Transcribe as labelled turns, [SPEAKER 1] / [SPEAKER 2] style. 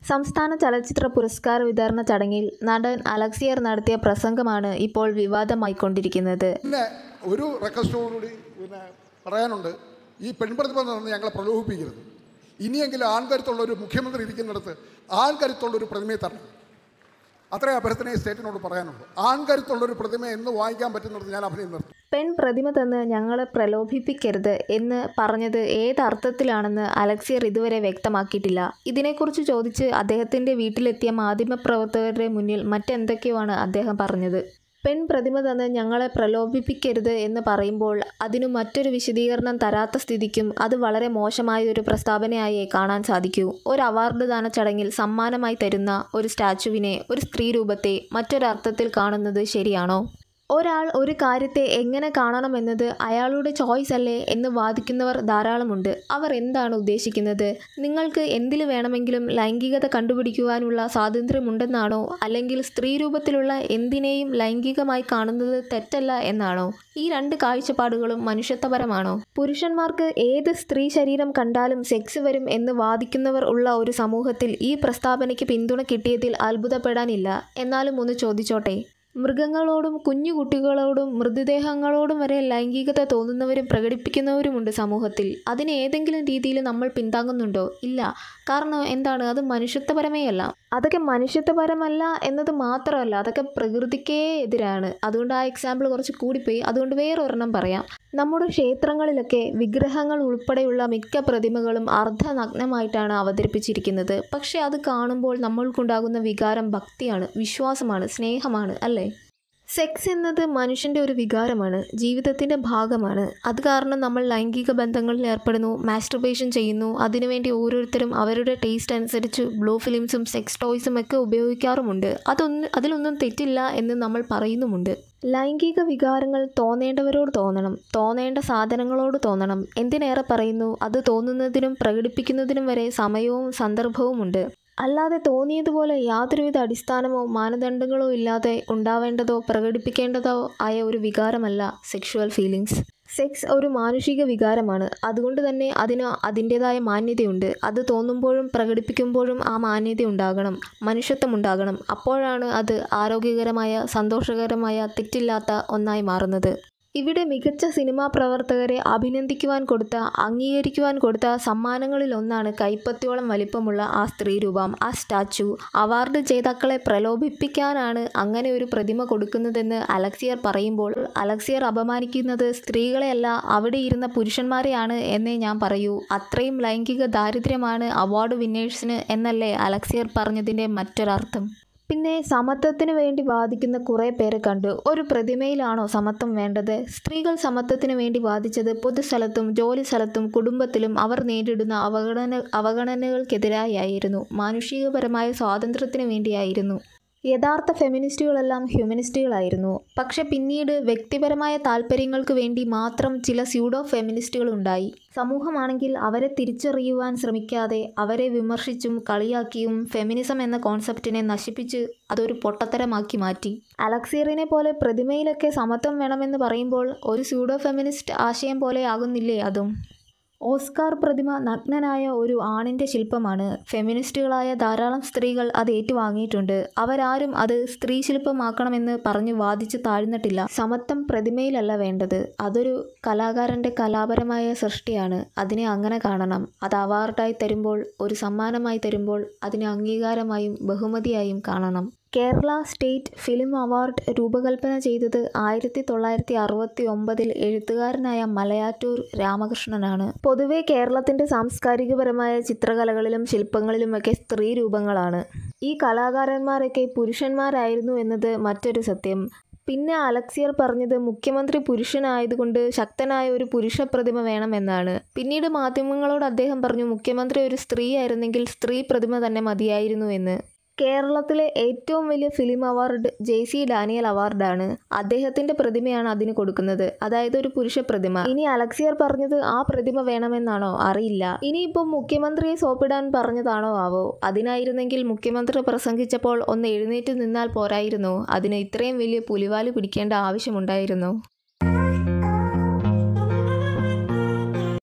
[SPEAKER 1] സംസ്ഥാന ചലച്ചിത്ര പുരസ്കാര വിതരണ ചടങ്ങിൽ നടൻ അലക്സിയർ നടത്തിയ പ്രസംഗമാണ് ഇപ്പോൾ വിവാദമായിക്കൊണ്ടിരിക്കുന്നത്
[SPEAKER 2] പിന്നെ ഒരു റിക്വസ്റ്റോടുകൂടി പിന്നെ പറയാനുണ്ട് ഈ പെൺപ്രതിഭ നിന്ന് ഞങ്ങളെ പ്രലോഭിപ്പിക്കരുത് ഇനിയെങ്കിലും ആൺകരുത്തുള്ള ഒരു മുഖ്യമന്ത്രി ഇരിക്കുന്നിടത്ത് ആൺകരുത്തുള്ള ഒരു പ്രതിമയെ തരണം അത്രേ അഭ്യർത്ഥന ഈ സ്റ്റേറ്റിനോട് പറയാനുള്ളൂ ആൺകരുത്തുള്ള ഒരു പ്രതിമ എന്ന് വാങ്ങിക്കാൻ പറ്റുന്നിടത്ത് ഞാൻ അഭിനയം നിർത്തും
[SPEAKER 1] പെൺ പ്രതിമ തന്ന് ഞങ്ങളെ പ്രലോഭിപ്പിക്കരുത് എന്ന് പറഞ്ഞത് ഏതർത്ഥത്തിലാണെന്ന് അലക്സിയർ ഇതുവരെ വ്യക്തമാക്കിയിട്ടില്ല ഇതിനെക്കുറിച്ച് ചോദിച്ച് അദ്ദേഹത്തിൻ്റെ വീട്ടിലെത്തിയ മാധ്യമപ്രവർത്തകരുടെ മുന്നിൽ മറ്റെന്തൊക്കെയാണ് അദ്ദേഹം പറഞ്ഞത് പെൺ പ്രതിമ തന്ന് ഞങ്ങളെ പ്രലോഭിപ്പിക്കരുത് എന്ന് പറയുമ്പോൾ അതിനു മറ്റൊരു വിശദീകരണം തരാത്ത സ്ഥിതിക്കും അത് വളരെ മോശമായ ഒരു പ്രസ്താവനയായേ കാണാൻ സാധിക്കൂ ഒരു അവാർഡ് ദാന ചടങ്ങിൽ സമ്മാനമായി തരുന്ന ഒരു സ്റ്റാച്ചുവിനെ ഒരു സ്ത്രീ രൂപത്തെ മറ്റൊരർത്ഥത്തിൽ കാണുന്നത് ശരിയാണോ ഒരാൾ ഒരു കാര്യത്തെ എങ്ങനെ കാണണമെന്നത് അയാളുടെ ചോയ്സ് അല്ലേ എന്ന് വാദിക്കുന്നവർ ധാരാളമുണ്ട് അവർ എന്താണ് ഉദ്ദേശിക്കുന്നത് നിങ്ങൾക്ക് എന്തിൽ വേണമെങ്കിലും ലൈംഗികത കണ്ടുപിടിക്കുവാനുള്ള സ്വാതന്ത്ര്യമുണ്ടെന്നാണോ അല്ലെങ്കിൽ സ്ത്രീ രൂപത്തിലുള്ള എന്തിനേയും ലൈംഗികമായി കാണുന്നത് തെറ്റല്ല എന്നാണോ ഈ രണ്ട് കാഴ്ചപ്പാടുകളും മനുഷ്യത്വപരമാണോ പുരുഷന്മാർക്ക് ഏത് സ്ത്രീ ശരീരം കണ്ടാലും സെക്സ് വരും എന്ന് വാദിക്കുന്നവർ ഉള്ള ഒരു സമൂഹത്തിൽ ഈ പ്രസ്താവനയ്ക്ക് പിന്തുണ കിട്ടിയതിൽ അത്ഭുതപ്പെടാനില്ല എന്നാലും ഒന്ന് ചോദിച്ചോട്ടെ മൃഗങ്ങളോടും കുഞ്ഞു കുട്ടികളോടും മൃതദേഹങ്ങളോടും വരെ ലൈംഗികത തോന്നുന്നവരും പ്രകടിപ്പിക്കുന്നവരുമുണ്ട് സമൂഹത്തിൽ അതിന് ഏതെങ്കിലും രീതിയിൽ നമ്മൾ പിന്താങ്ങുന്നുണ്ടോ ഇല്ല കാരണം എന്താണ് അത് മനുഷ്യത്വപരമേ അല്ല അതൊക്കെ മനുഷ്യത്വപരമല്ല എന്നത് മാത്രമല്ല അതൊക്കെ പ്രകൃതിക്കേ എതിരാണ് അതുകൊണ്ട് ആ എക്സാമ്പിൾ കുറച്ച് കൂടിപ്പോയി അതുകൊണ്ട് വേറൊരെണ്ണം പറയാം നമ്മുടെ ക്ഷേത്രങ്ങളിലൊക്കെ വിഗ്രഹങ്ങൾ ഉൾപ്പെടെയുള്ള മിക്ക പ്രതിമകളും അർദ്ധനഗ്നമായിട്ടാണ് അവതരിപ്പിച്ചിരിക്കുന്നത് പക്ഷേ അത് കാണുമ്പോൾ നമ്മൾക്കുണ്ടാകുന്ന വികാരം ഭക്തിയാണ് വിശ്വാസമാണ് സ്നേഹമാണ് അല്ലേ സെക്സ് എന്നത് മനുഷ്യൻ്റെ ഒരു വികാരമാണ് ജീവിതത്തിൻ്റെ ഭാഗമാണ് അത് കാരണം നമ്മൾ ലൈംഗിക ബന്ധങ്ങളിൽ ഏർപ്പെടുന്നു മാസ്റ്റുർബേഷൻ ചെയ്യുന്നു അതിനുവേണ്ടി ഓരോരുത്തരും അവരുടെ ടേസ്റ്റ് അനുസരിച്ച് ബ്ലൂ ഫിലിംസും സെക്സ് ടോയ്സും ഒക്കെ ഉപയോഗിക്കാറുമുണ്ട് അതൊന്നും അതിലൊന്നും തെറ്റില്ല എന്ന് നമ്മൾ പറയുന്നുമുണ്ട് ലൈംഗിക വികാരങ്ങൾ തോന്നേണ്ടവരോട് തോന്നണം തോന്നേണ്ട സാധനങ്ങളോട് തോന്നണം എന്തിനേറെ പറയുന്നു അത് തോന്നുന്നതിനും പ്രകടിപ്പിക്കുന്നതിനും വരെ സമയവും സന്ദർഭവുമുണ്ട് അല്ലാതെ തോന്നിയതുപോലെ യാതൊരുവിധ അടിസ്ഥാനമോ മാനദണ്ഡങ്ങളോ ഇല്ലാതെ ഉണ്ടാവേണ്ടതോ പ്രകടിപ്പിക്കേണ്ടതോ ആയ ഒരു വികാരമല്ല സെക്ഷുവൽ ഫീലിങ്സ് സെക്സ് ഒരു മാനുഷിക വികാരമാണ് അതുകൊണ്ട് തന്നെ അതിന് അതിൻ്റെതായ മാന്യതയുണ്ട് അത് തോന്നുമ്പോഴും പ്രകടിപ്പിക്കുമ്പോഴും ആ മാന്യത ഉണ്ടാകണം മനുഷ്യത്വം ഉണ്ടാകണം അപ്പോഴാണ് അത് ആരോഗ്യകരമായ സന്തോഷകരമായ തെറ്റില്ലാത്ത ഒന്നായി മാറുന്നത് ഇവിടെ മികച്ച സിനിമാ പ്രവർത്തകരെ അഭിനന്ദിക്കുവാൻ കൊടുത്ത അംഗീകരിക്കുവാൻ കൊടുത്ത സമ്മാനങ്ങളിൽ ഒന്നാണ് കൈപ്പത്തിയോളം വലിപ്പമുള്ള ആ സ്ത്രീരൂപം ആ സ്റ്റാച്ചു അവാർഡ് ജേതാക്കളെ പ്രലോഭിപ്പിക്കാനാണ് അങ്ങനെ ഒരു പ്രതിമ കൊടുക്കുന്നതെന്ന് അലക്സിയർ പറയുമ്പോൾ അലക്സിയർ അപമാനിക്കുന്നത് സ്ത്രീകളെയല്ല അവിടെ ഇരുന്ന പുരുഷന്മാരെയാണ് എന്നേ ഞാൻ പറയൂ അത്രയും ലൈംഗിക ദാരിദ്ര്യമാണ് അവാർഡ് വിന്നേഴ്സിന് എന്നല്ലേ അലക്സിയർ പറഞ്ഞതിൻ്റെ മറ്റൊരർത്ഥം പിന്നെ സമത്വത്തിന് വേണ്ടി വാദിക്കുന്ന കുറേ പേരെ കണ്ടു ഒരു പ്രതിമയിലാണോ സമത്വം വേണ്ടത് സ്ത്രീകൾ സമത്വത്തിന് വേണ്ടി വാദിച്ചത് പൊതുസ്ഥലത്തും ജോലി സ്ഥലത്തും കുടുംബത്തിലും അവർ നേരിടുന്ന അവഗണന അവഗണനകൾക്കെതിരായായിരുന്നു മാനുഷികപരമായ സ്വാതന്ത്ര്യത്തിന് വേണ്ടിയായിരുന്നു യഥാർത്ഥ ഫെമിനിസ്റ്റുകളെല്ലാം ഹ്യൂമനിസ്റ്റുകളായിരുന്നു പക്ഷെ പിന്നീട് വ്യക്തിപരമായ താല്പര്യങ്ങൾക്ക് വേണ്ടി മാത്രം ചില സ്യൂഡോ ഫെമിനിസ്റ്റുകൾ ഉണ്ടായി സമൂഹമാണെങ്കിൽ അവരെ തിരിച്ചറിയുവാൻ ശ്രമിക്കാതെ അവരെ വിമർശിച്ചും കളിയാക്കിയും ഫെമിനിസം എന്ന കോൺസെപ്റ്റിനെ നശിപ്പിച്ച് അതൊരു പൊട്ടത്തരമാക്കി മാറ്റി അലക്സീറിനെ പോലെ പ്രതിമയിലൊക്കെ സമത്വം വേണമെന്ന് പറയുമ്പോൾ ഒരു സ്യൂഡോ ഫെമിനിസ്റ്റ് ആശയം പോലെ ആകുന്നില്ലേ അതും ഓസ്കാർ പ്രതിമ നഗ്നനായ ഒരു ആണിൻ്റെ ശില്പമാണ് ഫെമിനിസ്റ്റുകളായ ധാരാളം സ്ത്രീകൾ അത് ഏറ്റുവാങ്ങിയിട്ടുണ്ട് അവരാരും അത് സ്ത്രീ ശില്പമാക്കണമെന്ന് പറഞ്ഞു വാദിച്ച് താഴ്ന്നിട്ടില്ല സമത്വം പ്രതിമയിലല്ല വേണ്ടത് അതൊരു കലാകാരൻ്റെ കലാപരമായ സൃഷ്ടിയാണ് അതിനെ അങ്ങനെ കാണണം അത് അവാർഡായി തരുമ്പോൾ ഒരു സമ്മാനമായി തരുമ്പോൾ അതിനെ അംഗീകാരമായും ബഹുമതിയായും കാണണം കേരള സ്റ്റേറ്റ് ഫിലിം അവാർഡ് രൂപകൽപ്പന ചെയ്തത് ആയിരത്തി തൊള്ളായിരത്തി അറുപത്തി ഒമ്പതിൽ എഴുത്തുകാരനായ മലയാറ്റൂർ രാമകൃഷ്ണനാണ് പൊതുവെ കേരളത്തിൻ്റെ സാംസ്കാരികപരമായ ചിത്രകലകളിലും ശില്പങ്ങളിലുമൊക്കെ സ്ത്രീ രൂപങ്ങളാണ് ഈ കലാകാരന്മാരൊക്കെ പുരുഷന്മാരായിരുന്നു എന്നത് മറ്റൊരു സത്യം പിന്നെ അലക്സിയർ പറഞ്ഞത് മുഖ്യമന്ത്രി പുരുഷനായതുകൊണ്ട് ശക്തനായ ഒരു പുരുഷ പ്രതിമ വേണമെന്നാണ് പിന്നീട് മാധ്യമങ്ങളോട് അദ്ദേഹം പറഞ്ഞു മുഖ്യമന്ത്രി ഒരു സ്ത്രീ ആയിരുന്നെങ്കിൽ സ്ത്രീ പ്രതിമ തന്നെ മതിയായിരുന്നു എന്ന് കേരളത്തിലെ ഏറ്റവും വലിയ film award J C Daniel അവാർഡാണ് അദ്ദേഹത്തിന്റെ പ്രതിമയാണ് അതിന് കൊടുക്കുന്നത് അതായത് ഒരു പുരുഷ പ്രതിമ ഇനി അലക്സിയർ പറഞ്ഞത് ആ പ്രതിമ വേണമെന്നാണോ അറിയില്ല ഇനിയിപ്പോൾ മുഖ്യമന്ത്രിയെ സോപ്പിടാൻ പറഞ്ഞതാണോ ആവോ അതിനായിരുന്നെങ്കിൽ മുഖ്യമന്ത്രി പ്രസംഗിച്ചപ്പോൾ ഒന്ന് എഴുന്നേറ്റ് നിന്നാൽ പോരായിരുന്നോ അതിന് ഇത്രയും വലിയ പുലിവാല് പിടിക്കേണ്ട ആവശ്യമുണ്ടായിരുന്നോ